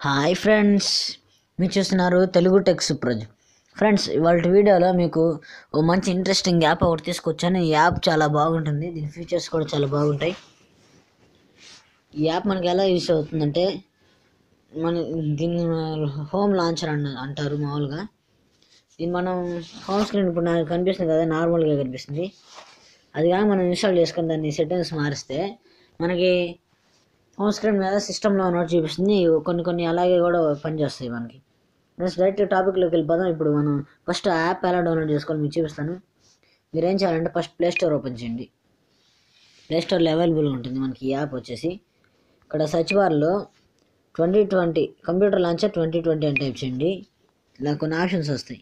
hi friends మీరు చూస్తున్నారు Telugu tech Supraj friends ఇవాళ వీడియోలో మీకు ఓ మంచి ఇంట్రెస్టింగ్ యాప్ ఒకటి తీసుకొచ్చాను ఈ యాప్ చాలా బాగుంటుంది దీని ఫీచర్స్ కూడా చాలా బాగుంటాయి ఈ యాప్ మనకి ఎలా యూస్ అవుతుందంటే మన దీన్ని హోమ్ లాంచర్ అన్న అంటారు మామూలుగా ఇది మనం హోమ్ స్క్రీన్ ఇప్పుడు నాకు కనిపిస్తుంది కదా నార్మల్గా కనిపిస్తుంది అది కాక మనం ఇన్స్టాల్ చేసుకుని దాన్ని సెట్టింగ్స్ మారిస్తే మనకి హోమ్ స్క్రీన్ మీద సిస్టంలో ఉన్నట్టు చూపిస్తుంది కొన్ని కొన్ని అలాగే కూడా పనిచేస్తాయి మనకి నెక్స్ట్ డైరెక్ట్ టాపిక్లోకి వెళ్ళిపోదాం ఇప్పుడు మనం ఫస్ట్ యాప్ ఎలా డౌన్లోడ్ చేసుకోవాలి మీకు చూపిస్తాను మీరు ఏం చేయాలంటే ఫస్ట్ ప్లే స్టోర్ ఓపెన్ చేయండి ప్లే స్టోర్లో అవైలబుల్గా ఉంటుంది మనకి ఈ యాప్ వచ్చేసి ఇక్కడ సర్చ్ బార్లో twenty twenty computer launcher twenty twenty అని టైప్ చేయండి ఇలా కొన్ని ఆప్షన్స్ వస్తాయి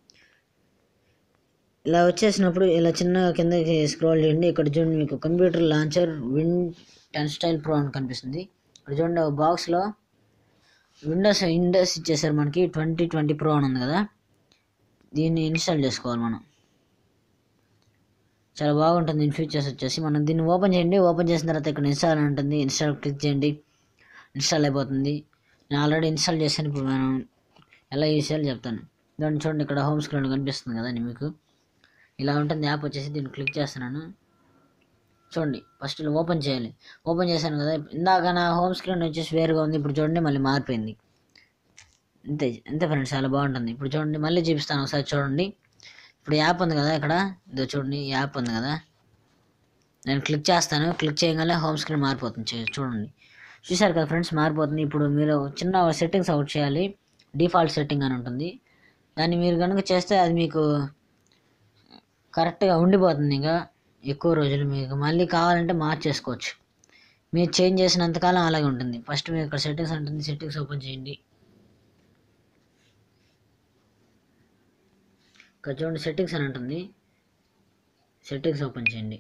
ఇలా వచ్చేసినప్పుడు ఇలా చిన్నగా కిందకి స్క్రోల్ చేయండి ఇక్కడ చూడండి మీకు computer launcher win ten style pro అని కనిపిస్తుంది ఇక్కడ చూడండి బాక్స్లో విండోస్ విండోస్ ఇచ్చేసారు మనకి ట్వంటీ ట్వంటీ ప్రో అని ఉంది కదా దీన్ని ఇన్స్టాల్ చేసుకోవాలి మనం చాలా బాగుంటుంది దీని ఫీచర్స్ వచ్చేసి మనం దీన్ని ఓపెన్ చేయండి ఓపెన్ చేసిన తర్వాత ఇక్కడ ఇన్స్టాల్ అని ఉంటుంది ఇన్స్టాల్ క్లిక్ చేయండి ఇన్స్టాల్ అయిపోతుంది నేను ఆల్రెడీ ఇన్స్టాల్ చేశాను ఇప్పుడు మనం ఎలా యూస్ చేయాలో చెప్తాను దాన్ని చూడండి ఇక్కడ హోమ్ స్క్రీన్ కనిపిస్తుంది కదా మీకు ఇలా ఉంటుంది యాప్ వచ్చేసి దీన్ని క్లిక్ చేస్తున్నాను చూడండి ఫస్ట్ ఇలా ఓపెన్ చేయాలి ఓపెన్ చేశాను కదా ఇందాక నా హోమ్ స్క్రీన్ వచ్చేసి వేరుగా ఉంది ఇప్పుడు చూడండి మళ్ళీ మారిపోయింది అంతే అంతే ఫ్రెండ్స్ చాలా బాగుంటుంది ఇప్పుడు చూడండి మళ్ళీ చూపిస్తాను ఒకసారి చూడండి ఇప్పుడు యాప్ ఉంది కదా ఇక్కడ ఇదో చూడండి ఈ యాప్ ఉంది కదా నేను క్లిక్ చేస్తాను క్లిక్ చేయగానే హోమ్ స్క్రీన్ మారిపోతుంది చూ- చూడండి చూశారు కదా ఫ్రెండ్స్ మారిపోతుంది ఇప్పుడు మీరు చిన్న సెట్టింగ్స్ అవుట్ చేయాలి డిఫాల్ట్ సెట్టింగ్ అని ఉంటుంది దాన్ని మీరు కనుక చేస్తే అది మీకు కరెక్ట్గా ఉండిపోతుంది ఇంకా ఎక్కువ రోజులు మీకు మళ్ళీ కావాలంటే మార్చేసుకోవచ్చు మీరు చేంజ్ చేసినంతకాలం అలాగే ఉంటుంది ఫస్ట్ మీరు ఇక్కడ సెట్టింగ్స్ ఉంటుంది సెట్టింగ్స్ ఓపెన్ చేయండి ఇక్కడ చూడండి సెట్టింగ్స్ అని ఉంటుంది సెట్టింగ్స్ ఓపెన్ చేయండి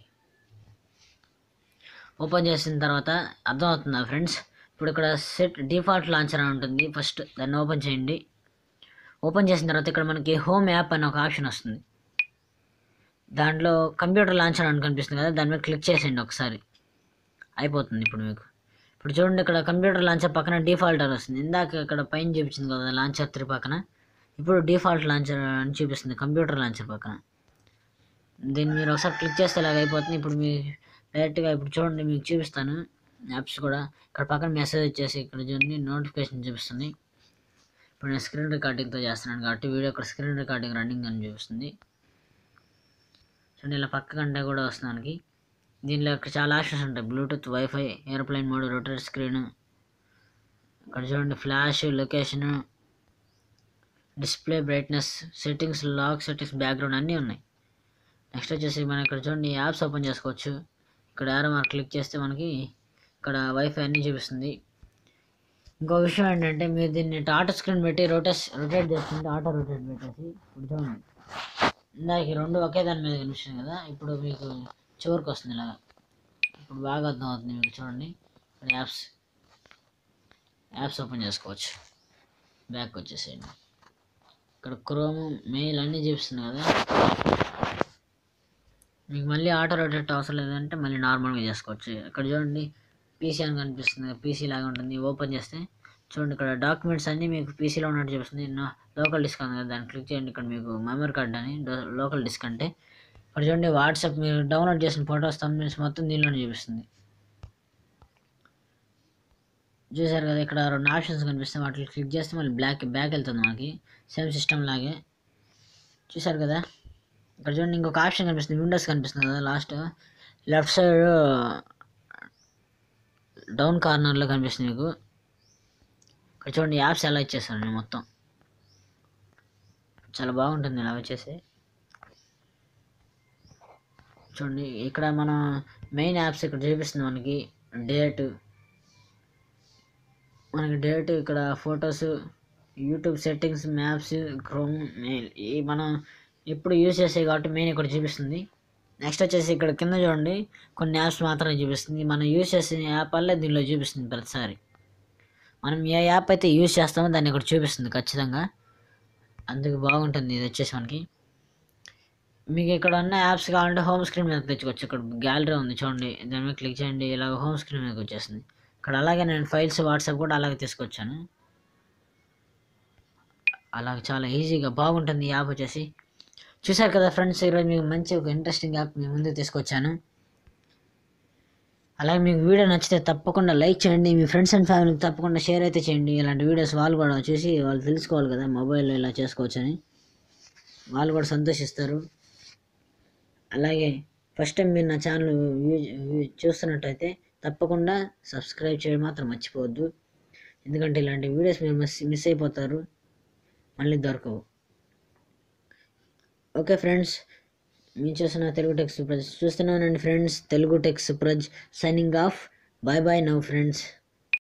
ఓపెన్ చేసిన తర్వాత అర్థమవుతుందా ఫ్రెండ్స్ ఇప్పుడు ఇక్కడ సెట్ డిఫాల్ట్ లాంచర్ అని ఉంటుంది ఫస్ట్ దాన్ని ఓపెన్ చేయండి ఓపెన్ చేసిన తర్వాత ఇక్కడ మనకి హోమ్ యాప్ అని ఒక ఆప్షన్ వస్తుంది దాంట్లో కంప్యూటర్ లాంచర్ అని కనిపిస్తుంది కదా దాని మీద క్లిక్ చేసేయండి ఒకసారి అయిపోతుంది ఇప్పుడు మీకు ఇప్పుడు చూడండి ఇక్కడ కంప్యూటర్ లాంచర్ పక్కన డిఫాల్ట్ అని వస్తుంది ఇందాక ఇక్కడ పైన చూపించింది కదా లాంచర్ త్రీ పక్కన ఇప్పుడు డిఫాల్ట్ లాంచర్ అని చూపిస్తుంది కంప్యూటర్ లాంచర్ పక్కన దీన్ని మీరు ఒకసారి క్లిక్ చేస్తే ఇలాగ అయిపోతుంది ఇప్పుడు మీ డైరెక్ట్గా ఇప్పుడు చూడండి మీకు చూపిస్తాను యాప్స్ కూడా ఇక్కడ పక్కన మెసేజ్ వచ్చేసి ఇక్కడ చూడండి నోటిఫికేషన్ చూపిస్తుంది ఇప్పుడు నేను స్క్రీన్ రికార్డింగ్తో చేస్తున్నాను కాబట్టి వీడియో ఇక్కడ స్క్రీన్ రికార్డింగ్ రన్నింగ్ అని చూపిస్తుంది చూడండి ఇలా పక్క కంటే కూడా వస్తుంది మనకి దీనిలో ఇక్కడ చాలా ఆప్షన్స్ ఉంటాయి Bluetooth wifi aeroplane mode rotate screen ఇక్కడ చూడండి flash location display brightness settings lock settings background అన్నీ ఉన్నాయి నెక్స్ట్ వచ్చేసి మనం ఇక్కడ చూడండి యాప్స్ ఓపెన్ చేసుకోవచ్చు ఇక్కడ యారో మార్క్ క్లిక్ చేస్తే మనకి ఇక్కడ వైఫై అన్నీ చూపిస్తుంది ఇంకో విషయం ఏంటంటే మీరు దీన్ని ఆటో స్క్రీన్ పెట్టి రొటేస్ రొటేట్ చేస్తుంటే ఆటో రొటేట్ పెట్టేసి ఇప్పుడు చూడండి ఇందాక ఈ రెండు ఒకే దాని మీద కనిపిస్తుంది కదా ఇప్పుడు మీకు చివరికి వస్తుంది ఇలాగా ఇప్పుడు బాగా అర్థం అవుతుంది మీకు చూడండి ఇక్కడ యాప్స్ యాప్స్ ఓపెన్ చేసుకోవచ్చు బ్యాక్ వచ్చేసేయండి ఇక్కడ క్రోమ్ మెయిల్ అన్నీ చూపిస్తుంది కదా మీకు మళ్ళీ ఆటో రొటేట్ అవసరం లేదంటే మళ్ళీ నార్మల్గా చేసుకోవచ్చు ఇక్కడ చూడండి పీసీ అని కనిపిస్తుంది పీసీ లాగా ఉంటుంది ఓపెన్ చేస్తే చూడండి ఇక్కడ డాక్యుమెంట్స్ అన్నీ మీకు పీసీలో ఉన్నట్టు చూపిస్తుంది లోకల్ డిస్క్ ఉంది కదా దాన్ని క్లిక్ చేయండి ఇక్కడ మీకు మెమరీ కార్డ్ అని లోకల్ డిస్క్ అంటే ఇక్కడ చూడండి వాట్సాప్ మీరు డౌన్లోడ్ చేసిన ఫొటోస్ తమ్మిల్స్ మొత్తం దీనిలోనే చూపిస్తుంది చూసారు కదా ఇక్కడ రెండు ఆప్షన్స్ కనిపిస్తాయి వాటిని క్లిక్ చేస్తే మళ్ళీ బ్లాక్ బ్యాక్ వెళ్తుంది మనకి సేమ్ సిస్టమ్ లాగే చూసారు కదా ఇక్కడ చూడండి ఇంకొక ఆప్షన్ కనిపిస్తుంది విండోస్ కనిపిస్తుంది కదా లాస్ట్ లెఫ్ట్ సైడ్ డౌన్ కార్నర్లో కనిపిస్తుంది మీకు ఇక్కడ చూడండి యాప్స్ ఎలా ఇచ్చేస్తాను నేను మొత్తం చాలా బాగుంటుంది ఇలా వచ్చేసి చూడండి ఇక్కడ మన మెయిన్ యాప్స్ ఇక్కడ చూపిస్తుంది మనకి డేట్ మనకి డేట్ ఇక్కడ photos YouTube settings maps Chrome mail ఈ మనం ఎప్పుడు యూజ్ చేసే కాబట్టి మెయిన్ ఇక్కడ చూపిస్తుంది నెక్స్ట్ వచ్చేసి ఇక్కడ కింద చూడండి కొన్ని యాప్స్ మాత్రమే చూపిస్తుంది మనం యూజ్ చేసే యాప్ వల్లే దీనిలో చూపిస్తుంది ప్రతిసారి మనం ఏ యాప్ అయితే యూజ్ చేస్తామో దాన్ని ఇక్కడ చూపిస్తుంది ఖచ్చితంగా అందుకు బాగుంటుంది ఇది వచ్చేసి మనకి మీకు ఇక్కడ ఉన్న యాప్స్ కావాలంటే హోమ్ స్క్రీన్ మీద తెచ్చుకోవచ్చు ఇక్కడ గ్యాలరీ ఉంది చూడండి దాని మీద క్లిక్ చేయండి ఇలా హోమ్ స్క్రీన్ మీదకి వచ్చేస్తుంది ఇక్కడ అలాగే నేను ఫైల్స్ వాట్సాప్ కూడా అలాగే తీసుకొచ్చాను అలా చాలా ఈజీగా బాగుంటుంది ఈ యాప్ వచ్చేసి చూసారు కదా ఫ్రెండ్స్ ఈరోజు మీకు మంచి ఒక ఇంట్రెస్టింగ్ యాప్ మీ ముందు తీసుకొచ్చాను అలాగే మీకు వీడియో నచ్చితే తప్పకుండా లైక్ చేయండి మీ ఫ్రెండ్స్ అండ్ ఫ్యామిలీకి తప్పకుండా షేర్ అయితే చేయండి ఇలాంటి వీడియోస్ వాళ్ళు కూడా చూసి వాళ్ళు తెలుసుకోవాలి కదా మొబైల్లో ఇలా చేసుకోవచ్చని వాళ్ళు కూడా సంతోషిస్తారు అలాగే ఫస్ట్ టైం మీరు నా ఛానల్ చూస్తున్నట్టయితే తప్పకుండా సబ్స్క్రైబ్ చేయడం మాత్రం మర్చిపోవద్దు ఎందుకంటే ఇలాంటి వీడియోస్ మీరు మిస్ మిస్ అయిపోతారు మళ్ళీ దొరకవు ఓకే ఫ్రెండ్స్ మీరు చూస్తున్న తెలుగు టెక్స్ ప్రజ్ చూస్తున్నానండి friends Telugu techs Praj signing off bye bye now friends